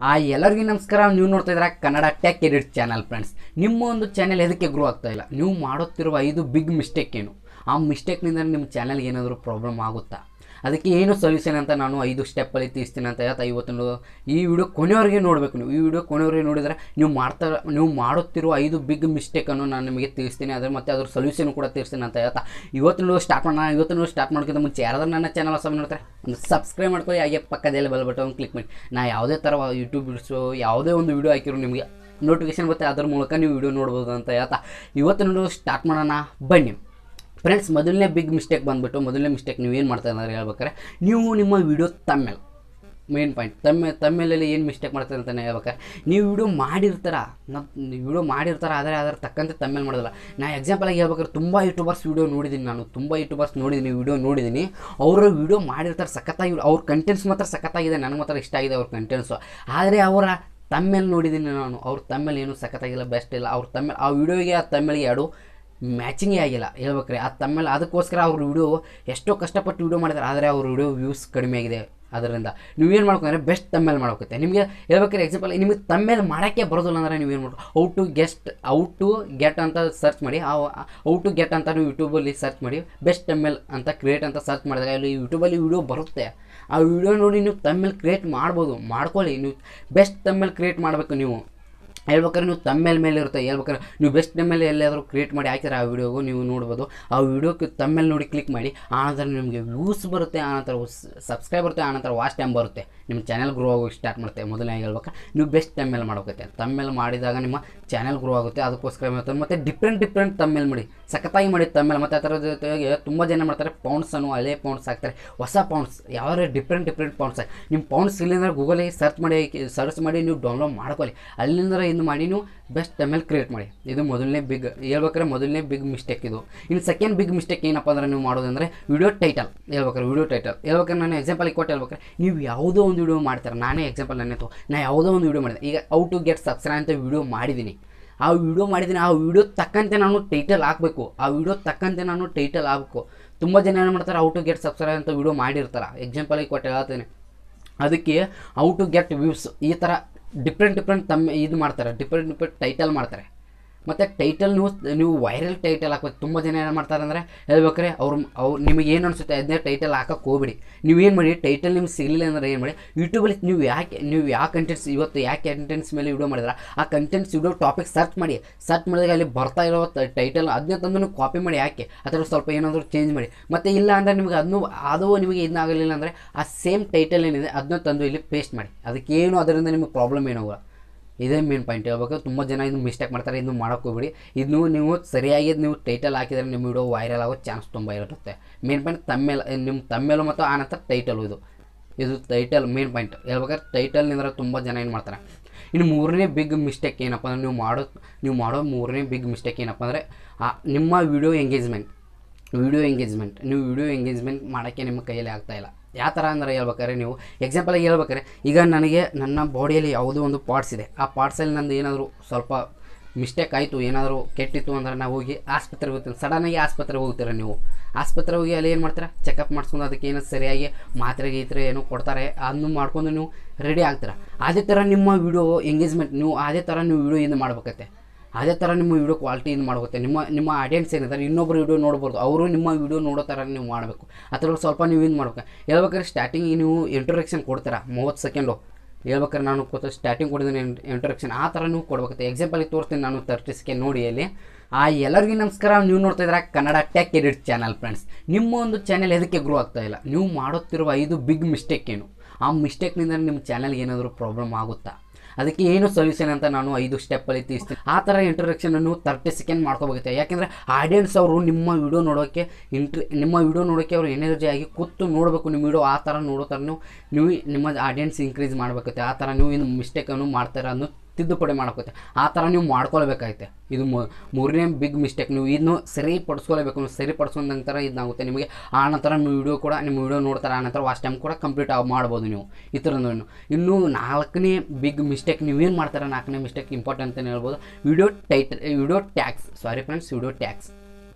ಆ ಎಲ್ಲರಿಗೂ ನಮಸ್ಕಾರ ನೀವು ನೋಡ್ತಾ ಇದ್ದೀರಾ Kannada tech edit channel friends ನಿಮ್ಮ ಒಂದು ಚಾನೆಲ್ ಎದಕ್ಕೆ ಗ್ರೋ ಆಗ್ತಾ ಇಲ್ಲ ನೀವು ಮಾಡುತ್ತಿರುವ ಐದು ಬಿಗ್ ಮಿಸ್ಟೇಕ್ ಏನು ಆ ಮಿಸ್ಟೇಕ್ನಿಂದ ನಿಮ್ಮ ಚಾನಲ್ಗೆ ಏನಾದರೂ ಪ್ರಾಬ್ಲಮ್ ಆಗುತ್ತಾ ಅದಕ್ಕೆ ಏನು ಸೊಲ್ಯೂಷನ್ ಅಂತ ನಾನು ಐದು ಸ್ಟೆಪ್ಪಲ್ಲಿ ತಿಳಿಸ್ತೀನಿ ಅಂತ ಹೇಳ್ತಾ ಇವತ್ತು ಈ ವಿಡಿಯೋ ಕೊನೆಯವರೆಗೆ ನೋಡಬೇಕು ನೀವು ಈ ವಿಡಿಯೋ ಕೊನೆಯವರೆಗೆ ನೋಡಿದರೆ ನೀವು ಮಾಡ್ತಾ ನೀವು ಮಾಡುತ್ತಿರುವ ಐದು ಬಿಗ್ ಮಿಸ್ಟೇಕನ್ನು ನಾನು ನಿಮಗೆ ತಿಳಿಸ್ತೀನಿ ಅದ್ರ ಮತ್ತು ಅದ್ರ ಸೊಲ್ಯೂಷನ್ ಕೂಡ ತಿಳಿಸ್ತೀನಿ ಅಂತ ಹೇಳ್ತಾ ಇವತ್ತು ಸ್ಟಾರ್ಟ್ ಮಾಡೋಣ ಇವತ್ತು ಸ್ಟಾರ್ಟ್ ಮಾಡೋಕ್ಕಿಂತ ಮುಂಚೆ ಯಾರಾದ್ರೂ ನನ್ನ ಚಾನಲ್ ಹೊಸ ನೋಡ್ತಾರೆ ಒಂದು ಸಬ್ಸ್ಕ್ರೈಬ್ ಮಾಡ್ಕೊಳ್ಳಿ ಹಾಗೆ ಪಕ್ಕದಲ್ಲಿ ಬೆಲ್ ಬಟನ್ ಕ್ಲಿಕ್ ಮಾಡಿ ನಾ ಯಾವುದೇ ಥರ ಯೂಟ್ಯೂಬ್ ವಿಡಿಯೋಸು ಯಾವುದೇ ಒಂದು ವಿಡಿಯೋ ಹಾಕಿರೋ ನಿಮಗೆ ನೋಟಿಫಿಕೇಶನ್ ಬರುತ್ತೆ ಅದ್ರ ಮೂಲಕ ನೀವು ವಿಡಿಯೋ ನೋಡ್ಬೋದು ಅಂತ ಹೇಳ್ತಾ ಇವತ್ತು ಸ್ಟಾರ್ಟ್ ಮಾಡೋಣ ಬನ್ನಿ ಫ್ರೆಂಡ್ಸ್ ಮೊದಲನೇ ಬಿಗ್ ಮಿಸ್ಟೇಕ್ ಬಂದುಬಿಟ್ಟು ಮೊದಲನೇ ಮಿಸ್ಟೇಕ್ ನೀವು ಏನು ಮಾಡ್ತಾ ಇದ್ದಾರೆ ಹೇಳ್ಬೇಕಾರೆ ನೀವು ನಿಮ್ಮ ವಿಡಿಯೋ ತಮ್ಮೇಲೆ ಮೇನ್ ಪಾಯಿಂಟ್ ತಮ್ಮ ತಮ್ಮೇಲಲ್ಲಿ ಏನು ಮಿಸ್ಟೇಕ್ ಮಾಡ್ತಾರೆ ಅಂತಲೇ ಹೇಳ್ಬೇಕಾರೆ ನೀವು ವಿಡಿಯೋ ಮಾಡಿರ್ತಾರ ನಾವು ವಿಡಿಯೋ ಮಾಡಿರ್ತಾರ ಆದರೆ ಅದರ ತಕ್ಕಂತೆ ತಮ್ಮೇಲೆ ಮಾಡೋದಿಲ್ಲ ನಾ ಎಕ್ಸಾಂಪಲಾಗಿ ಹೇಳ್ಬೇಕಾದ್ರೆ ತುಂಬ ಯೂಟ್ಯೂಬರ್ಸ್ ವಿಡಿಯೋ ನೋಡಿದ್ದೀನಿ ನಾನು ತುಂಬ ಯೂಟ್ಯೂಬರ್ಸ್ ನೋಡಿದ್ದೀನಿ ವಿಡಿಯೋ ನೋಡಿದ್ದೀನಿ ಅವರು ವಿಡಿಯೋ ಮಾಡಿರ್ತಾರೆ ಸಖತ್ತಾಗಿ ಅವ್ರ ಕಂಟೆಂಟ್ಸ್ ಮಾತ್ರ ಸಖತ್ತಾಗಿದೆ ನನಗೆ ಮಾತ್ರ ಇಷ್ಟ ಆಗಿದೆ ಅವ್ರ ಕಂಟೆಂಟ್ಸು ಆದರೆ ಅವರ ತಮ್ಮೇಲೆ ನೋಡಿದ್ದೀನಿ ನಾನು ಅವ್ರ ತಮ್ಮೇಲೆ ಏನೂ ಸಖತ್ತಾಗಿಲ್ಲ ಬೆಸ್ಟ್ ಇಲ್ಲ ಅವ್ರ ತಮ್ಮೇಲೆ ಆ ವಿಡಿಯೋಗೆ ಆ ತಮ್ಮೇಲಿಗೆ ಎರಡು ಮ್ಯಾಚಿಂಗೇ ಆಗಿಲ್ಲ ಹೇಳ್ಬೇಕ್ರೆ ಅದು ತಮ್ಮೇಲೆ ಅದಕ್ಕೋಸ್ಕರ ಅವ್ರ ವಿಡಿಯೋ ಎಷ್ಟೋ ಕಷ್ಟಪಟ್ಟು ವಿಡಿಯೋ ಮಾಡಿದ್ದಾರೆ ಆದರೆ ಅವ್ರ ವಿಡಿಯೋ ವ್ಯೂಸ್ ಕಡಿಮೆ ಆಗಿದೆ ಅದರಿಂದ ನೀವೇನು ಮಾಡ್ಕೊಂಡ್ರೆ ಬೆಸ್ಟ್ ತಮ್ಮೇಲೆ ಮಾಡ್ಕೋತ್ತೆ ನಿಮಗೆ ಹೇಳ್ಬೇಕಾದ್ರೆ ಎಕ್ಸಾಂಪಲ್ ನಿಮಗೆ ತಮ್ಮೇಲೆ ಮಾಡೋಕ್ಕೆ ಬರೋದಿಲ್ಲ ಅಂದರೆ ನೀವೇನು ಮಾಡ್ಕೊ how to get how to get ಅಂತ ಸರ್ಚ್ ಮಾಡಿ ಔ ಟು ಗೆಟ್ ಅಂತ ನೀವು ಯೂಟ್ಯೂಬಲ್ಲಿ ಸರ್ಚ್ ಮಾಡಿ ಬೆಸ್ಟ್ ತಮ್ಮೇಲ್ ಅಂತ ಕ್ರಿಯೇಟ್ ಅಂತ ಸರ್ಚ್ ಮಾಡಿದಾಗ ಅಲ್ಲಿ ಯೂಟ್ಯೂಬಲ್ಲಿ ವಿಡಿಯೋ ಬರುತ್ತೆ ಆ ವಿಡಿಯೋ ನೋಡಿ ನೀವು ತಮ್ಮೇಲೆ ಕ್ರಿಯೇಟ್ ಮಾಡ್ಬೋದು ಮಾಡ್ಕೊಳ್ಳಿ ನೀವು ಬೆಸ್ಟ್ ತಮ್ಮೇಲೆ ಕ್ರಿಯೇಟ್ ಮಾಡಬೇಕು ನೀವು ಹೇಳ್ಬೇಕಾದ್ರೆ ನೀವು ತಮ್ಮೇಲೆ ಮೇಲೆ ಇರುತ್ತೆ ಹೇಳ್ಬೇಕಾದ್ರೆ ನೀವು ಬೆಸ್ಟ್ ಮೇಲೆ ಎಲ್ಲಾದರೂ ಕ್ರಿಯೇಟ್ ಮಾಡಿ ಹಾಕಿದ್ರೆ ಆ ವಿಡಿಯೋಗೂ ನೀವು ನೋಡ್ಬೋದು ಆ ವಿಡಿಯೋಕ್ಕೆ ತಮ್ಮೇಲೆ ನೋಡಿ ಕ್ಲಿಕ್ ಮಾಡಿ ಆನಂತರ ನಿಮಗೆ ವ್ಯೂಸ್ ಬರುತ್ತೆ ಆನಂತರ ಸಬ್ಸ್ಕ್ರೈಬ್ ಬರುತ್ತೆ ಆನಂತರ ವಾಚ್ ಟೈಮ್ ಬರುತ್ತೆ ನಿಮ್ಮ ಚಾನಲ್ ಗ್ರೋ ಆಗೋಕ್ಕೆ ಸ್ಟಾರ್ಟ್ ಮಾಡುತ್ತೆ ಮೊದಲನೇ ಹೇಳ್ಬೇಕಾದ್ರೆ ನೀವು ಬೆಸ್ಟ್ ತಮ್ಮೇಲೆ ಮಾಡೋಕತ್ತೆ ತಮ್ಮೇಲೆ ಮಾಡಿದಾಗ ನಿಮ್ಮ ಚಾನಲ್ ಗ್ರೋ ಆಗುತ್ತೆ ಅದಕ್ಕೋಸ್ಕರ ಮತ್ತು ಮತ್ತು ಡಿಫ್ರೆಂಟ್ ಡಿಫ್ರೆಂಟ್ ತಮ್ಮೇಲೆ ಮಾಡಿ ಸಖತ್ತಾಗಿ ಮಾಡಿ ತಮ್ಮೇಲೆ ಮತ್ತು ಅದರ ಜೊತೆಗೆ ತುಂಬ ಜನ ಮಾಡ್ತಾರೆ ಪೌಂಡ್ಸನ್ನು ಹಳೆ ಪೌಂಡ್ಸ್ ಹಾಕ್ತಾರೆ ಹೊಸ ಪೌಂಡ್ಸ್ ಯಾವ ಡಿಫ್ರೆಂಟ್ ಡಿಫ್ರೆಂಟ್ ಪೌಂಡ್ಸ್ ನಿಮ್ಮ ಪೌಂಡ್ಸ್ ಇಲ್ಲಿಂದ ಗೂಗಲಿಗೆ ಸರ್ಚ್ ಮಾಡಿ ಸರ್ಚ್ ಮಾಡಿ ನೀವು ಡೌನ್ಲೋಡ್ ಮಾಡ್ಕೊಳ್ಳಿ ಅಲ್ಲಿಂದ ಇದು ಮಾಡಿ ನೀವು ಬೆಸ್ಟ್ ತಮ್ಮೇಲೆ ಕ್ರಿಯೇಟ್ ಮಾಡಿ ಇದು ಮೊದಲನೇ ಬಿಗ್ ಹೇಳ್ಬೇಕಾದ್ರೆ ಮೊದಲನೇ ಬಿಗ್ ಮಿಸ್ಟೇಕ್ ಇದು ಇನ್ನು ಸೆಕೆಂಡ್ ಬಿಗ್ ಮಿಸ್ಟೇಕ್ ಏನಪ್ಪ ಅಂದರೆ ನೀವು ಮಾಡೋದಂದರೆ ವಿಡಿಯೋ ಟೈಟಲ್ ಹೇಳ್ಬೇಕಾದ್ರೆ ವಿಡಿಯೋ ಟೈಟಲ್ ಹೇಳ್ಬೇಕಾದ್ರೆ ನಾನು ಎಕ್ಸಾಂಪಲ್ ಕೊಟ್ಟು ಹೇಳ್ಬೇಕಾದ್ರೆ ನೀವು ಯಾವುದೋ ಒಂದು ವಿಡಿಯೋ ಮಾಡ್ತಾರೆ ನಾನೇ ಎಕ್ಸಾಂಪಲ್ ನನ್ನ ತೋ ನಾ ಯಾವುದೋ ಒಂದು ವಿಡಿಯೋ ಮಾಡಿದೆ ಈಗ ಔ ಟು ಗೆಟ್ ಸಬ್ಸ್ಕ್ರೈಬ್ ಅಂತ ವಿಡಿಯೋ ಮಾಡಿದ್ದೀನಿ ಆ ವಿಡಿಯೋ ಮಾಡಿದ್ದೀನಿ ಆ ವಿಡಿಯೋ ತಕ್ಕಂತೆ ನಾನು ಟೈಟಲ್ ಹಾಕಬೇಕು ಆ ವಿಡಿಯೋ ತಕ್ಕಂತೆ ನಾನು ಟೈಟಲ್ ಆಗಬೇಕು ತುಂಬ ಜನ ಏನು ಮಾಡ್ತಾರೆ ಔ ಟು ಗೆಟ್ ಸಬ್ಸ್ಕ್ರೈಬ್ ಅಂತ ವಿಡಿಯೋ ಮಾಡಿರ್ತಾರೆ ಎಕ್ಸಾಂಪಲಿಗೆ ಕೊಟ್ಟು ಹೇಳ್ತೇನೆ ಅದಕ್ಕೆ ಔ ಟು ಗೆಟ್ ವ್ಯೂಸ್ ಈ ಥರ ಡಿಫ್ರೆಂಟ್ ಡಿಫ್ರೆಂಟ್ ತಮ್ಮ ಇದು ಮಾಡ್ತಾರೆ ಡಿಫ್ರೆಂಟ್ ಡಿಫ್ರೆಂಟ್ ಟೈಟಲ್ ಮಾಡ್ತಾರೆ ಮತ್ತು ಟೈಟಲ್ ನೀವು ನೀವು ವೈರಲ್ ಟೈಟಲ್ ಹಾಕ್ಬೇಕು ತುಂಬ ಜನ ಏನು ಮಾಡ್ತಾರೆ ಅಂದರೆ ಹೇಳ್ಬೇಕಾರೆ ಅವ್ರು ಅವ್ರು ನಿಮಗೆ ಏನು ಅನಿಸುತ್ತೆ ಅದನ್ನೇ ಟೈಟಲ್ ಹಾಕಕ್ಕೆ ಹೋಗ್ಬಿಡಿ ನೀವೇನು ಮಾಡಿ ಟೈಟಲ್ ನಿಮ್ಗೆ ಸಿಗಲಿಲ್ಲ ಅಂದರೆ ಏನು ಮಾಡಿ ಯೂಟ್ಯೂಬಲ್ಲಿ ನೀವು ಯಾಕೆ ನೀವು ಯಾವ ಕಂಟೆಂಟ್ಸ್ ಇವತ್ತು ಯಾಕೆ ಕಂಟೆಂಟ್ಸ್ ಮೇಲೆ ವಿಡಿಯೋ ಮಾಡಿದ್ರೆ ಆ ಕಂಟೆಂಟ್ಸ್ ವಿಡಿಯೋ ಟಾಪಿಕ್ ಸರ್ಚ್ ಮಾಡಿ ಸರ್ಚ್ ಮಾಡಿದಾಗ ಅಲ್ಲಿ ಬರ್ತಾ ಇರೋ ಟೈಟಲ್ ಅದನ್ನೇ ತಂದು ನೀವು ಕಾಪಿ ಮಾಡಿ ಹಾಕಿ ಅಥವಾ ಸ್ವಲ್ಪ ಏನಾದರೂ ಚೇಂಜ್ ಮಾಡಿ ಮತ್ತು ಇಲ್ಲ ಅಂದರೆ ನಿಮಗೆ ಅದನ್ನು ಅದು ನಿಮಗೆ ಇದಾಗಲಿಲ್ಲ ಅಂದರೆ ಆ ಸೇಮ್ ಟೈಟಲ್ ಏನಿದೆ ಅದನ್ನ ತಂದು ಇಲ್ಲಿ ಪೇಸ್ಟ್ ಮಾಡಿ ಅದಕ್ಕೇನು ಅದರಿಂದ ನಿಮಗೆ ಪ್ರಾಬ್ಲಮ್ ಏನಾಗಲ್ಲ ಇದೇ ಮೇನ್ ಪಾಯಿಂಟ್ ಹೇಳ್ಬೇಕು ತುಂಬ ಜನ ಇದು ಮಿಸ್ಟೇಕ್ ಮಾಡ್ತಾರೆ ಇದನ್ನು ಮಾಡೋಕೆ ಹೋಗ್ಬಿಡಿ ಇದನ್ನು ನೀವು ಸರಿಯಾಗಿ ನೀವು ಟೈಟಲ್ ಹಾಕಿದರೆ ನಿಮ್ಮ ವಿಡಿಯೋ ವೈರಲ್ ಆಗೋ ಚಾನ್ಸ್ ತುಂಬ ಇರುತ್ತೆ ಮೇನ್ ಪಾಯಿಂಟ್ ತಮ್ಮೇಲೆ ನಿಮ್ಮ ತಮ್ಮೇಲು ಮತ್ತು ಆನಂತರ ಟೈಟಲು ಇದು ಇದು ಟೈಟಲ್ ಮೇನ್ ಪಾಯಿಂಟ್ ಹೇಳ್ಬೇಕಾದ್ರೆ ಟೈಟಲ್ನಿಂದ ತುಂಬ ಜನ ಏನು ಮಾಡ್ತಾರೆ ಇನ್ನು ಮೂರನೇ ಬಿಗ್ ಮಿಸ್ಟೇಕ್ ಏನಪ್ಪ ಅಂದರೆ ನೀವು ಮಾಡೋ ನೀವು ಮಾಡೋ ಮೂರನೇ ಬಿಗ್ ಮಿಸ್ಟೇಕ್ ಏನಪ್ಪ ಅಂದರೆ ನಿಮ್ಮ ವಿಡಿಯೋ ಎಂಗೇಜ್ಮೆಂಟ್ ವಿಡಿಯೋ ಎಂಗೇಜ್ಮೆಂಟ್ ನೀವು ವಿಡಿಯೋ ಎಂಗೇಜ್ಮೆಂಟ್ ಮಾಡೋಕ್ಕೆ ನಿಮ್ಮ ಕೈಯಲ್ಲಿ ಆಗ್ತಾಯಿಲ್ಲ ಯಾವ ಥರ ಅಂದರೆ ಹೇಳ್ಬೇಕಾದ್ರೆ ನೀವು ಎಕ್ಸಾಂಪಲಾಗಿ ಹೇಳ್ಬೇಕಾದ್ರೆ ಈಗ ನನಗೆ ನನ್ನ ಬಾಡಿಯಲ್ಲಿ ಯಾವುದೋ ಒಂದು ಪಾರ್ಟ್ಸ್ ಇದೆ ಆ ಪಾರ್ಟ್ಸಲ್ಲಿ ನಂದು ಏನಾದರೂ ಸ್ವಲ್ಪ ಮಿಸ್ಟೇಕ್ ಆಯಿತು ಏನಾದರೂ ಕೆಟ್ಟಿತ್ತು ಅಂದ್ರೆ ನಾವು ಹೋಗಿ ಆಸ್ಪತ್ರೆಗೆ ಹೋಗ್ತೀವಿ ಸಡನ್ನಾಗಿ ಆಸ್ಪತ್ರೆಗೆ ಹೋಗ್ತೀರ ನೀವು ಆಸ್ಪತ್ರೆಗೆ ಹೋಗಿ ಅಲ್ಲಿ ಏನು ಮಾಡ್ತೀರಾ ಚೆಕಪ್ ಮಾಡಿಸ್ಕೊಂಡು ಅದಕ್ಕೆ ಏನೋ ಸರಿಯಾಗಿ ಮಾತ್ರೆ ಗೀತ್ರೆ ಏನೋ ಕೊಡ್ತಾರೆ ಅದನ್ನು ಮಾಡ್ಕೊಂಡು ನೀವು ರೆಡಿ ಆಗ್ತೀರಾ ಅದೇ ಥರ ನಿಮ್ಮ ವಿಡಿಯೋ ಎಂಗೇಜ್ಮೆಂಟ್ ನೀವು ಅದೇ ಥರ ನೀವು ವಿಡಿಯೋ ಇದು ಮಾಡ್ಬೇಕತ್ತೆ ಅದೇ ಥರ ನಿಮ್ಮ ವಿಡಿಯೋ ಕ್ವಾಲಿಟಿ ಇದು ಮಾಡ್ಬೇಕು ನಿಮ್ಮ ನಿಮ್ಮ ಆಡಿಯನ್ಸ್ ಏನಿದ್ದಾರೆ ಇನ್ನೊಬ್ಬರು ವಿಡಿಯೋ ನೋಡ್ಬೋದು ಅವರು ನಿಮ್ಮ ವಿಡಿಯೋ ನೋಡೋ ಥರ ನೀವು ಮಾಡಬೇಕು ಅಥವಾ ಸ್ವಲ್ಪ ನೀವು ಇದು ಮಾಡ್ಬೇಕು ಹೇಳ್ಬೇಕಾದ್ರೆ ಸ್ಟಾರ್ಟಿಂಗ್ ನೀವು ಇಂಟ್ರೊಡಕ್ಷನ್ ಕೊಡ್ತೀರಾ ಮೂವತ್ತು ಸೆಕೆಂಡು ಹೇಳ್ಬೇಕಾದ್ರೆ ನಾನು ಕೂತು ಸ್ಟಾರ್ಟಿಂಗ್ ಕೊಡಿದ್ದೀನಿ ಇಂಟ್ರೊಡಕ್ಷನ್ ಆ ಥರ ನೀವು ಕೊಡ್ಬೇಕು ಎಕ್ಸಾಂಪಲಿಗೆ ತೋರಿಸ್ತೀನಿ ನಾನು ತರ್ಟಿ ಸೆಕೆಂಡ್ ನೋಡಿ ಅಲ್ಲಿ ಆ ಎಲ್ಲರಿಗೂ ನಮಸ್ಕಾರ ನೀವು ನೋಡ್ತಾ ಇದ್ದೀರಾ Kannada tech edit channel friends ನಿಮ್ಮ ಒಂದು ಚಾನಲ್ ಎದಕ್ಕೆ ಗ್ರೋ ಆಗ್ತಾ ಇಲ್ಲ ನೀವು ಮಾಡುತ್ತಿರುವ ಐದು ಬಿಗ್ ಮಿಸ್ಟೇಕ್ ಏನು ಆ ಮಿಸ್ಟೇಕ್ನಿಂದ ನಿಮ್ಮ ಚಾನಲ್ಗೆ ಏನಾದರೂ ಪ್ರಾಬ್ಲಮ್ ಆಗುತ್ತಾ ಅದಕ್ಕೆ ಏನು ಸೊಲ್ಯೂಷನ್ ಅಂತ ನಾನು ಐದು ಸ್ಟೆಪ್ಪಲ್ಲಿ ತಿಳಿಸ್ತೀನಿ ಆ ಥರ ಇಂಟ್ರೊಡಕ್ಷನನ್ನು ತರ್ಟಿ ಸೆಕೆಂಡ್ ಮಾಡ್ಕೋಬೇಕಾಗುತ್ತೆ ಯಾಕೆಂದರೆ ಆಡಿಯನ್ಸ್ ಅವರು ನಿಮ್ಮ ವಿಡಿಯೋ ನೋಡೋಕ್ಕೆ ಇಂಟ್ರಿ ನಿಮ್ಮ ವಿಡಿಯೋ ನೋಡೋಕ್ಕೆ ಅವರು ಎನರ್ಜಿ ಆಗಿ ಕೂತು ನೋಡಬೇಕು ನಿಮ್ಮ ವಿಡಿಯೋ ಆ ಥರ ನೋಡೋ ಥರ ನೀವು ನೀವು ನಿಮ್ಮ ಆಡಿಯನ್ಸ್ ಇನ್ಕ್ರೀಸ್ ಮಾಡಬೇಕಾಗುತ್ತೆ ಆ ಥರ ನೀವು ಇನ್ನು ಮಿಸ್ಟೇಕನ್ನು ಮಾಡ್ತಾರೆ ಅನ್ನೋ ತಿದ್ದುಪಡಿ ಮಾಡ್ಕೋತೆ ಆ ಥರ ನೀವು ಮಾಡ್ಕೊಳ್ಬೇಕಾಗುತ್ತೆ ಇದು ಮೂರನೇ ಬಿಗ್ ಮಿಸ್ಟೇಕ್ ನೀವು ಇದನ್ನು ಸರಿಪಡಿಸ್ಕೊಳ್ಬೇಕು ನೀವು ಸರಿಪಡಿಸ್ಕೊಂಡ ನಂತರ ಇದಾಗುತ್ತೆ ನಿಮಗೆ ಆ ನಂತರ ನಿಮ್ಮ ವಿಡಿಯೋ ಕೂಡ ನಿಮ್ಮ ವಿಡಿಯೋ ನೋಡ್ತಾರೆ ಆ ನಂತರ ವಾಚ್ ಟೈಮ್ ಕೂಡ ಕಂಪ್ಲೀಟ್ ಆಗಿ ಮಾಡ್ಬೋದು ನೀವು ಈ ಥರದ್ದು ಇನ್ನು ನಾಲ್ಕನೇ ಬಿಗ್ ಮಿಸ್ಟೇಕ್ ನೀವೇನು ಮಾಡ್ತಾರೆ ನಾಲ್ಕನೇ ಮಿಸ್ಟೇಕ್ ಇಂಪಾರ್ಟೆಂಟ್ ಅಂತ ಹೇಳ್ಬೋದು video tight video tags sorry friends video tags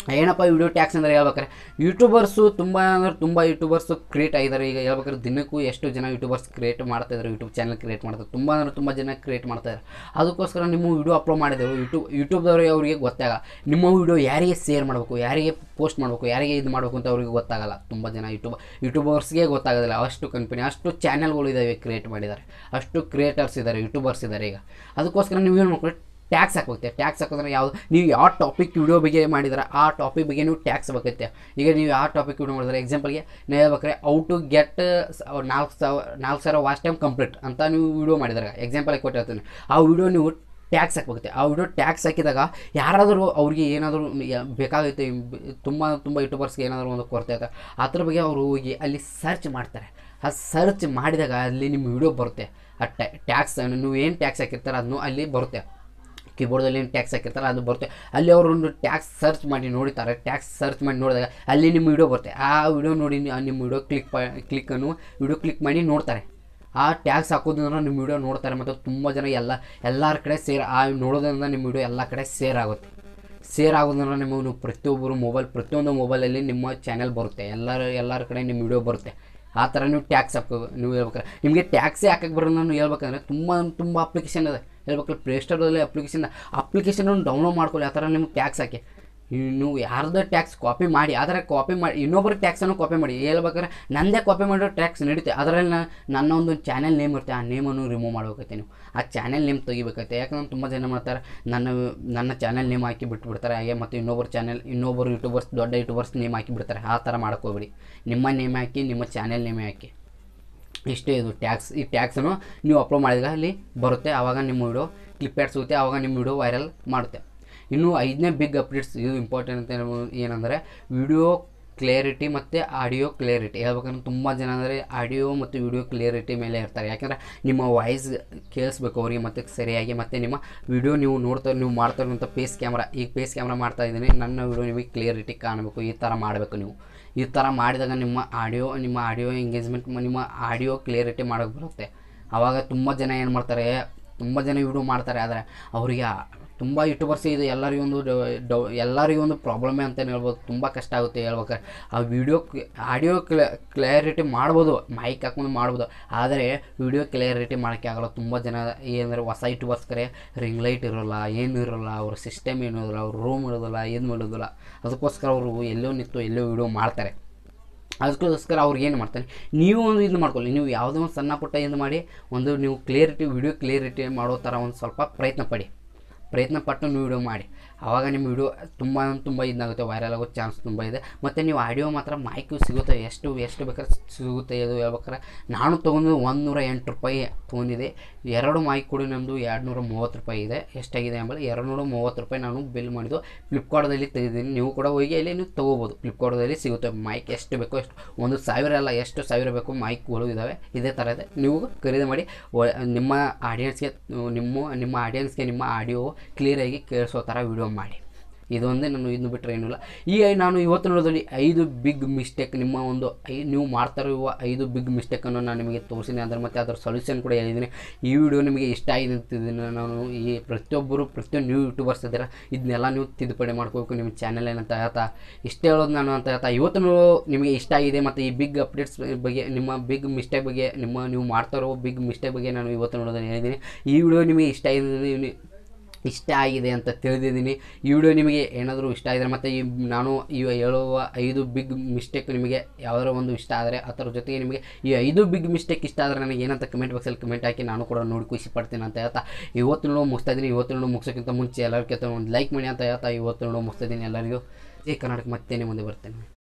ಏನಪ್ಪ ವಿಡಿಯೋ ಟ್ಯಾಕ್ಸ್ ಅಂದರೆ ಹೇಳ್ಬೇಕಾರೆ ಯೂಟ್ಯೂಬರ್ಸು ತುಂಬ ಅಂದ್ರೆ ತುಂಬ ಯೂಟ್ಯೂಬರ್ಸು ಕ್ರಿಯೇಟ್ ಆಗಿದ್ದಾರೆ ಈಗ ಹೇಳ್ಬೇಕಾದ್ರೆ ದಿನಕ್ಕೂ ಎಷ್ಟು ಜನ ಯೂಟ್ಯೂಬರ್ಸ್ ಕ್ರಿಯೇಟ್ ಮಾಡ್ತಾಯಿದ್ದಾರೆ ಯೂಟ್ಯೂಬ್ ಚಾನಲ್ ಕ್ರಿಯೇಟ್ ಮಾಡ್ತಾರೆ ತುಂಬ ಅಂದ್ರೆ ತುಂಬ ಜನ ಕ್ರಿಯೇಟ್ ಮಾಡ್ತಾಯಿದ್ದಾರೆ ಅದಕ್ಕೋಸ್ಕರ ನಿಮ್ಮ ವಿಡಿಯೋ ಅಪ್ಲೋಡ್ ಮಾಡಿದರು ಯೂಟ್ಯೂಬ್ ಯೂಟ್ಯೂಬ್ದವ್ರಿಗೆ ಅವರಿಗೆ ಗೊತ್ತಾಗ ನಿಮ್ಮ ವಿಡಿಯೋ ಯಾರಿಗೆ ಶೇರ್ ಮಾಡಬೇಕು ಯಾರಿಗೆ ಪೋಸ್ಟ್ ಮಾಡಬೇಕು ಯಾರಿಗೆ ಇದು ಮಾಡಬೇಕು ಅಂತ ಅವ್ರಿಗೆ ಗೊತ್ತಾಗಲ್ಲ ತುಂಬ ಜನ ಯೂಟ್ಯೂಬ್ ಯೂಟ್ಯೂಬರ್ಸ್ಗೆ ಗೊತ್ತಾಗೋದಿಲ್ಲ ಅಷ್ಟು ಕಂಪನಿ ಅಷ್ಟು ಚಾನಲ್ಗಳು ಇದ್ದಾವೆ ಕ್ರಿಯೇಟ್ ಮಾಡಿದ್ದಾರೆ ಅಷ್ಟು ಕ್ರಿಯೇಟರ್ಸ್ ಇದ್ದಾರೆ ಯೂಟ್ಯೂಬರ್ಸ್ ಇದ್ದಾರೆ ಈಗ ಅದಕ್ಕೋಸ್ಕರ ನೀವು ಏನು ಮಾಡ್ಕೊಳ್ಳಿ ಟ್ಯಾಕ್ಸ್ ಹಾಕುತ್ತೆ ಟ್ಯಾಕ್ಸ್ ಹಾಕೋದ್ರೆ ಯಾವುದು ನೀವು ಯಾವ ಟಾಪಿಕ್ ವಿಡಿಯೋ ಬಗ್ಗೆ ಮಾಡಿದ್ರೆ ಆ ಟಾಪಿಕ್ ಬಗ್ಗೆ ನೀವು ಟ್ಯಾಕ್ಸ್ ಬೇಕೈತೆ ಈಗ ನೀವು ಯಾವ ಟಾಪಿಕ್ ವಿಡಿಯೋ ಮಾಡಿದ್ರೆ ಎಕ್ಸಾಂಪಲ್ಗೆ ನೀವು ಹೇಳ್ಬೇಕಾರೆ ಔ ಟು ಗೆಟ್ ನಾಲ್ಕು ಸಾವಿರ ನಾಲ್ಕು ಸಾವಿರ ವಾಚ್ ಟೈಮ್ ಕಂಪ್ಲೀಟ್ ಅಂತ ನೀವು ವಿಡಿಯೋ ಮಾಡಿದ್ರೆ ಎಕ್ಸಾಂಪಲ್ ಕೊಟ್ಟಿರ್ತೀನಿ ಆ ವಿಡಿಯೋ ನೀವು ಟ್ಯಾಕ್ಸ್ ಹಾಕ್ಬೇಕತ್ತೆ ಆ ವಿಡಿಯೋ ಟ್ಯಾಕ್ಸ್ ಹಾಕಿದಾಗ ಯಾರಾದರೂ ಅವ್ರಿಗೆ ಏನಾದರೂ ಬೇಕಾಗೈತೆ ತುಂಬ ತುಂಬ ಯೂಟ್ಯೂಬರ್ಸ್ಗೆ ಏನಾದರೂ ಒಂದು ಕೊರತೆ ಐತೆ ಅದ್ರ ಬಗ್ಗೆ ಅವರು ಹೋಗಿ ಅಲ್ಲಿ ಸರ್ಚ್ ಮಾಡ್ತಾರೆ ಆ ಸರ್ಚ್ ಮಾಡಿದಾಗ ಅಲ್ಲಿ ನಿಮ್ಮ ವಿಡಿಯೋ ಬರುತ್ತೆ ಆ ಟ್ಯಾಕ್ಸ್ ನೀವು ಏನು ಟ್ಯಾಕ್ಸ್ ಹಾಕಿರ್ತಾರೆ ಅದನ್ನು ಅಲ್ಲಿ ಬರುತ್ತೆ ಕೀಬೋರ್ಡಲ್ಲಿ ಏನು ಟ್ಯಾಕ್ಸ್ ಹಾಕಿರ್ತಾರೆ ಅದು ಬರುತ್ತೆ ಅಲ್ಲಿ ಅವರು ಒಂದು ಟ್ಯಾಕ್ಸ್ ಸರ್ಚ್ ಮಾಡಿ ನೋಡ್ತಾರೆ ಟ್ಯಾಕ್ಸ್ ಸರ್ಚ್ ಮಾಡಿ ನೋಡಿದಾಗ ಅಲ್ಲಿ ನಿಮ್ಮ ವಿಡಿಯೋ ಬರುತ್ತೆ ಆ ವಿಡಿಯೋ ನೋಡಿ ನೀವು- ನಿಮ್ಮ ವಿಡಿಯೋ ಕ್ಲಿಕ್ ಕ್ಲಿಕ್ಕನ್ನು ವಿಡಿಯೋ ಕ್ಲಿಕ್ ಮಾಡಿ ನೋಡ್ತಾರೆ ಆ ಟ್ಯಾಕ್ಸ್ ಹಾಕೋದ್ರಿಂದ ನಿಮ್ಮ ವಿಡಿಯೋ ನೋಡ್ತಾರೆ ಮತ್ತು ತುಂಬ ಜನ ಎಲ್ಲ ಎಲ್ಲರ ಕಡೆ ಸೇರ್ ಆ ನೋಡೋದ್ರಿಂದ ನಿಮ್ಮ ವಿಡಿಯೋ ಎಲ್ಲ ಕಡೆ ಸೇರ್ ಆಗುತ್ತೆ ಸೇರ್ ಆಗೋದ್ರಿಂದ ನಿಮ್ಮ ನೀವು ಪ್ರತಿಯೊಬ್ಬರು ಮೊಬೈಲ್ ಪ್ರತಿಯೊಂದು ಮೊಬೈಲಲ್ಲಿ ನಿಮ್ಮ ಚಾನೆಲ್ ಬರುತ್ತೆ ಎಲ್ಲರ ಎಲ್ಲರ ಕಡೆ ನಿಮ್ಮ ವಿಡಿಯೋ ಬರುತ್ತೆ ಆ ಥರ ನೀವು ಟ್ಯಾಕ್ಸ್ ಹಾಕೋ ನೀವು ಹೇಳ್ಬೇಕಾರೆ ನಿಮಗೆ ಟ್ಯಾಕ್ಸೇ ಹಾಕಕ್ಕೆ ಬರೋಲ್ಲ ನೀವು ಹೇಳ್ಬೇಕಂದ್ರೆ ತುಂಬ ತುಂಬ ಅಪ್ಲಿಕೇಶನ್ ಇದೆ ಹೇಳ್ಬೇಕಂದ್ರೆ ಪ್ಲೇಸ್ಟೋರಲ್ಲಿ ಅಪ್ಲಿಕೇಶನ್ ಅಪ್ಲಿಕೇಶನ್ ಡೌನ್ಲೋಡ್ ಮಾಡ್ಕೊಳ್ಳಿ ಆ ಥರ ನಿಮ್ಗೆ ಟ್ಯಾಕ್ಸ್ ಹಾಕಿ ನೀವು ಯಾರ್ದೋ ಟ್ಯಾಕ್ಸ್ ಕಾಪಿ ಮಾಡಿ ಆದರೆ ಕಾಪಿ ಮಾಡಿ ಇನ್ನೊಬ್ಬರ ಟ್ಯಾಕ್ಸನ್ನು ಕಾಪಿ ಮಾಡಿ ಹೇಳ್ಬೇಕಾದ್ರೆ ನಂದೇ ಕಾಪಿ ಮಾಡಿರೋ ಟ್ಯಾಕ್ಸ್ ನಡೀತೆ ಅದರಲ್ಲಿ ನ- ನನ್ನ ಒಂದು ಚಾನೆಲ್ ನೇಮ್ ಇರುತ್ತೆ ಆ ನೇಮನ್ನು ರಿಮೂವ್ ಮಾಡ್ಬೇಕೈತೆ ನೀವು ಆ ಚಾನೆಲ್ ನೇಮ್ ತೆಗಿಬೇಕೈತೆ ಯಾಕಂದ್ರೆ ತುಂಬ ಜನ ಮಾಡ್ತಾರೆ ನನ್ನ ನನ್ನ ಚಾನೆಲ್ ನೇಮ್ ಹಾಕಿ ಬಿಟ್ಬಿಡ್ತಾರೆ ಹಾಗೆ ಮತ್ತು ಇನ್ನೊಬ್ಬರು ಚಾನೆಲ್ ಇನ್ನೊಬ್ಬರು ಯೂಟ್ಯೂಬರ್ಸ್ ದೊಡ್ಡ ಯೂಟ್ಯೂಬರ್ಸ್ ನೇಮ್ ಹಾಕಿ ಬಿಡ್ತಾರೆ ಆ ಥರ ಮಾಡ್ಕೋಬೇಡಿ ನಿಮ್ಮ ನೇಮ್ ಹಾಕಿ ನಿಮ್ಮ ಚಾನೆಲ್ ನೇಮೇ ಹಾಕಿ ಇಷ್ಟೇ ಇದು ಟ್ಯಾಕ್ಸ್ ಈ ಟ್ಯಾಕ್ಸನ್ನು ನೀವು ಅಪ್ಲೋಡ್ ಮಾಡಿದಾಗ ಅಲ್ಲಿ ಬರುತ್ತೆ ಆವಾಗ ನಿಮ್ಮ ವಿಡಿಯೋ ಕ್ಲಿಪ್ಯಾಡ್ ಸಿಗುತ್ತೆ ಆವಾಗ ನಿಮ್ಮ ವಿಡಿಯೋ ವೈರಲ್ ಮಾಡುತ್ತೆ ಇನ್ನು ಐದನೇ ಬಿಗ್ ಅಪ್ಡೇಟ್ಸ್ ಇದು ಇಂಪಾರ್ಟೆಂಟ್ ಅಂತ ಹೇಳ್ಬೋದು ಏನಂದರೆ ವಿಡಿಯೋ ಕ್ಲಿಯರಿಟಿ ಮತ್ತು ಆಡಿಯೋ ಕ್ಲಿಯರಿಟಿ ಹೇಳ್ಬೇಕಂದ್ರೆ ತುಂಬ ಜನ ಅಂದರೆ ಆಡಿಯೋ ಮತ್ತು ವಿಡಿಯೋ ಕ್ಲಿಯರಿಟಿ ಮೇಲೆ ಇರ್ತಾರೆ ಯಾಕಂದರೆ ನಿಮ್ಮ ವಾಯ್ಸ್ ಕೇಳಿಸ್ಬೇಕು ಅವರಿಗೆ ಮತ್ತು ಸರಿಯಾಗಿ ಮತ್ತು ನಿಮ್ಮ ವಿಡಿಯೋ ನೀವು ನೋಡ್ತಾ ನೀವು ಮಾಡ್ತಾ ಇರುವಂಥ ಪೇಸ್ ಕ್ಯಾಮ್ರಾ ಈಗ ಪೇಸ್ ಕ್ಯಾಮ್ರಾ ಮಾಡ್ತಾ ಇದ್ದೀನಿ ನನ್ನ ವಿಡಿಯೋ ನಿಮಗೆ ಕ್ಲಿಯರಿಟಿ ಕಾಣಬೇಕು ಈ ಥರ ಮಾಡಬೇಕು ನೀವು ಈ ಥರ ಮಾಡಿದಾಗ ನಿಮ್ಮ ಆಡಿಯೋ ನಿಮ್ಮ ಆಡಿಯೋ ಎಂಗೇಜ್ಮೆಂಟ್ ನಿಮ್ಮ ಆಡಿಯೋ ಕ್ಲಿಯರಿಟಿ ಮಾಡೋಕ್ಕೆ ಬರುತ್ತೆ ಆವಾಗ ತುಂಬ ಜನ ಏನು ಮಾಡ್ತಾರೆ ತುಂಬ ಜನ ವಿಡಿಯೋ ಮಾಡ್ತಾರೆ ಆದರೆ ಅವರಿಗೆ ಆ- ತುಂಬ ಯೂಟ್ಯೂಬರ್ಸ್ ಇದು ಎಲ್ಲರಿಗೂ ಒಂದು ಡೌ- ಡೌ ಎಲ್ಲರಿಗೂ ಒಂದು ಪ್ರಾಬ್ಲಮೇ ಅಂತಲೇ ಹೇಳ್ಬೋದು ತುಂಬ ಕಷ್ಟ ಆಗುತ್ತೆ ಹೇಳ್ಬೇಕಾದ್ರೆ ಆ ವಿಡಿಯೋ ಆಡಿಯೋ ಕ್ಲಿಯರಿಟಿ ಮಾಡ್ಬೋದು ಮೈಕ್ ಹಾಕೊಂಡು ಮಾಡ್ಬೋದು ಆದರೆ ವಿಡಿಯೋ ಕ್ಲಿಯರಿಟಿ ಮಾಡೋಕ್ಕೆ ಆಗಲ್ಲ ತುಂಬ ಜನ ಏನಂದರೆ ಹೊಸ ಯೂಟ್ಯೂಬರ್ಸ್ ಕರೆ ರಿಂಗ್ ಲೈಟ್ ಇರೋಲ್ಲ ಏನು ಇರೋಲ್ಲ ಅವ್ರ ಸಿಸ್ಟಮ್ ಏನು ಇರೋಲ್ಲ ಅವ್ರ ರೂಮ್ ಇರೋದಿಲ್ಲ ಏನು ಮಾಡೋದಿಲ್ಲ ಅದಕ್ಕೋಸ್ಕರ ಅವರು ಎಲ್ಲೋ ನಿಂತು ಎಲ್ಲೋ ವಿಡಿಯೋ ಮಾಡ್ತಾರೆ ಅದಕ್ಕೋಸ್ಕರ ಅವ್ರಿಗೆ ಏನು ಮಾಡ್ತಾರೆ ನೀವು ಒಂದು ಇದು ಮಾಡ್ಕೊಳ್ಳಿ ನೀವು ಯಾವುದೋ ಒಂದು ಸಣ್ಣ ಪುಟ್ಟ ಇದು ಮಾಡಿ ಒಂದು ನೀವು ಕ್ಲಿಯರಿಟಿ ವಿಡಿಯೋ ಕ್ಲಿಯರಿಟಿ ಮಾಡೋ ಥರ ಒಂದು ಸ್ವಲ್ಪ ಪ್ರಯತ್ನ ಪಡಿ ಪ್ರಯತ್ನ ಪಟ್ಟು ನೀವು ವಿಡಿಯೋ ಮಾಡಿ ಆವಾಗ ನಿಮ್ಮ ವಿಡಿಯೋ ತುಂಬ ತುಂಬ ಇದಾಗುತ್ತೆ ವೈರಲ್ ಆಗೋ ಚಾನ್ಸ್ ತುಂಬ ಇದೆ ಮತ್ತು ನೀವು ಆಡಿಯೋ ಮಾತ್ರ ಮೈಕು ಸಿಗುತ್ತೆ ಎಷ್ಟು ಎಷ್ಟು ಬೇಕಾದ್ರೆ ಸಿಗುತ್ತೆ ಅದು ಹೇಳ್ಬೇಕಾರೆ ನಾನು ತೊಗೊಂಡು ಒಂದು ನೂರ ಎಂಟು ರೂಪಾಯಿ ತೊಗೊಂಡಿದ್ದೆ ಎರಡು ಮೈಕ್ ಕೂಡ ನಮ್ಮದು ಎರಡು ನೂರ ಮೂವತ್ತು ರೂಪಾಯಿ ಇದೆ ಎಷ್ಟಾಗಿದೆ ಅಂಬಲ್ಲಿ ಎರಡು ನೂರ ಮೂವತ್ತು ರೂಪಾಯಿ ನಾನು ಬಿಲ್ ಮಾಡಿದ್ದು ಫ್ಲಿಪ್ಕಾರ್ಟ್ದಲ್ಲಿ ತೆಗೆದಿದ್ದೀನಿ ನೀವು ಕೂಡ ಹೋಗಿ ಅಲ್ಲಿ ನೀವು ತೊಗೋಬೋದು ಫ್ಲಿಪ್ಕಾರ್ಟ್ದಲ್ಲಿ ಸಿಗುತ್ತೆ ಮೈಕ್ ಎಷ್ಟು ಬೇಕೋ ಎಷ್ಟು ಒಂದು ಸಾವಿರ ಅಲ್ಲ ಎಷ್ಟು ಸಾವಿರ ಬೇಕು ಮೈಕ್ಗಳು ಇದ್ದಾವೆ ಇದೇ ಥರ ಇದೆ ನೀವು ಖರೀದಿ ಮಾಡಿ ಒ- ನಿಮ್ಮ ಆಡಿಯನ್ಸ್ಗೆ ನಿಮ್ಮ ನಿಮ್ಮ ಆಡಿಯನ್ಸ್ಗೆ ನಿಮ್ಮ ಆಡಿಯೋ ಕ್ಲಿಯರಾಗಿ ಕೇಳಿಸೋ ಥರ ವಿಡಿಯೋ ಮಾಡಿ ಇದೊಂದೇ ನಾನು ಇದನ್ನು ಬಿಟ್ಟರೆ ಏನಿಲ್ಲ ಈಗ ನಾನು ಇವತ್ತು ನೋಡೋದ್ರಲ್ಲಿ ಐದು ಬಿಗ್ ಮಿಸ್ಟೇಕ್ ನಿಮ್ಮ ಒಂದು ಐ ನೀವು ಮಾಡ್ತಾ ಇರುವ ಐದು ಬಿಗ್ ಮಿಸ್ಟೇಕನ್ನು ನಾನು ನಿಮಗೆ ತೋರಿಸಿದ್ದೀನಿ ಅದರ ಮತ್ತು ಅದರ ಸೊಲ್ಯೂಷನ್ ಕೂಡ ಹೇಳಿದ್ದೀನಿ ಈ ವಿಡಿಯೋ ನಿಮಗೆ ಇಷ್ಟ ಆಗಿದೆ ಅಂತಿದ್ದೀನಿ ನಾನು ಈ ಪ್ರತಿಯೊಬ್ಬರು ಪ್ರತಿಯೊಂದು ನ್ಯೂ ಯೂಟ್ಯೂಬರ್ಸ್ ಇದ್ದಾರೆ ಇದನ್ನೆಲ್ಲ ನೀವು ತಿದ್ದುಪಡಿ ಮಾಡ್ಕೋಬೇಕು ನಿಮ್ಮ ಚಾನಲ್ ಏನಂತ ಹೇಳ್ತಾ ಇಷ್ಟೇ ಹೇಳೋದು ನಾನು ಅಂತ ಹೇಳ್ತಾ ಇವತ್ತು ನೀವು ನಿಮಗೆ ಇಷ್ಟ ಆಗಿದೆ ಮತ್ತು ಈ ಬಿಗ್ ಅಪ್ಡೇಟ್ಸ್ ಬಗ್ಗೆ ನಿಮ್ಮ ಬಿಗ್ ಮಿಸ್ಟೇಕ್ ಬಗ್ಗೆ ನಿಮ್ಮ ನೀವು ಮಾಡ್ತಾ ಇರೋ ಬಿಗ್ ಮಿಸ್ಟೇಕ್ ಬಗ್ಗೆ ನಾನು ಇವತ್ತು ನೋಡೋದನ್ನು ಹೇಳಿದ್ದೀನಿ ಈ ವಿಡಿಯೋ ನಿಮಗೆ ಇಷ್ಟ ಆಗಿದೆ ಇಷ್ಟ ಆಗಿದೆ ಅಂತ ತಿಳಿದಿದ್ದೀನಿ ಈ ವಿಡಿಯೋ ನಿಮಗೆ ಏನಾದರೂ ಇಷ್ಟ ಆಗಿದ್ರೆ ಮತ್ತು ಈ ನಾನು ಈ ಹೇಳುವ ಐದು ಬಿಗ್ ಮಿಸ್ಟೇಕ್ ನಿಮಗೆ ಯಾವ್ದಾರ ಒಂದು ಇಷ್ಟ ಆದರೆ ಅದರ ಜೊತೆಗೆ ನಿಮಗೆ ಈ ಐದು ಬಿಗ್ ಮಿಸ್ಟೇಕ್ ಇಷ್ಟ ಆದರೆ ನನಗೆ ಏನಂತ ಕಮೆಂಟ್ ಬಾಕ್ಸಲ್ಲಿ ಕಮೆಂಟ್ ಹಾಕಿ ನಾನು ಕೂಡ ನೋಡಿ ಖುಷಿ ಪಡ್ತೀನಿ ಅಂತ ಹೇಳ್ತಾ ಇವತ್ತು ನೋಡೋ ಮುಗಿಸ್ತಾ ಇದ್ದೀನಿ ಇವತ್ತು ನೋಡೋ ಮುಗಿಸೋಕ್ಕಿಂತ ಮುಂಚೆ ಎಲ್ಲರಿಗಿಂತ ಒಂದು ಲೈಕ್ ಮಾಡಿ ಅಂತ ಹೇಳ್ತಾ ಇವತ್ತು ನೋಡೋ ಮುಗಿಸ್ತಾ ಇದ್ದೀನಿ ಎಲ್ಲರಿಗೂ ಜೈ ಕರ್ನಾಟಕ ಮತ್ತೆ ಮುಂದೆ ಬರ್ತೇನೆ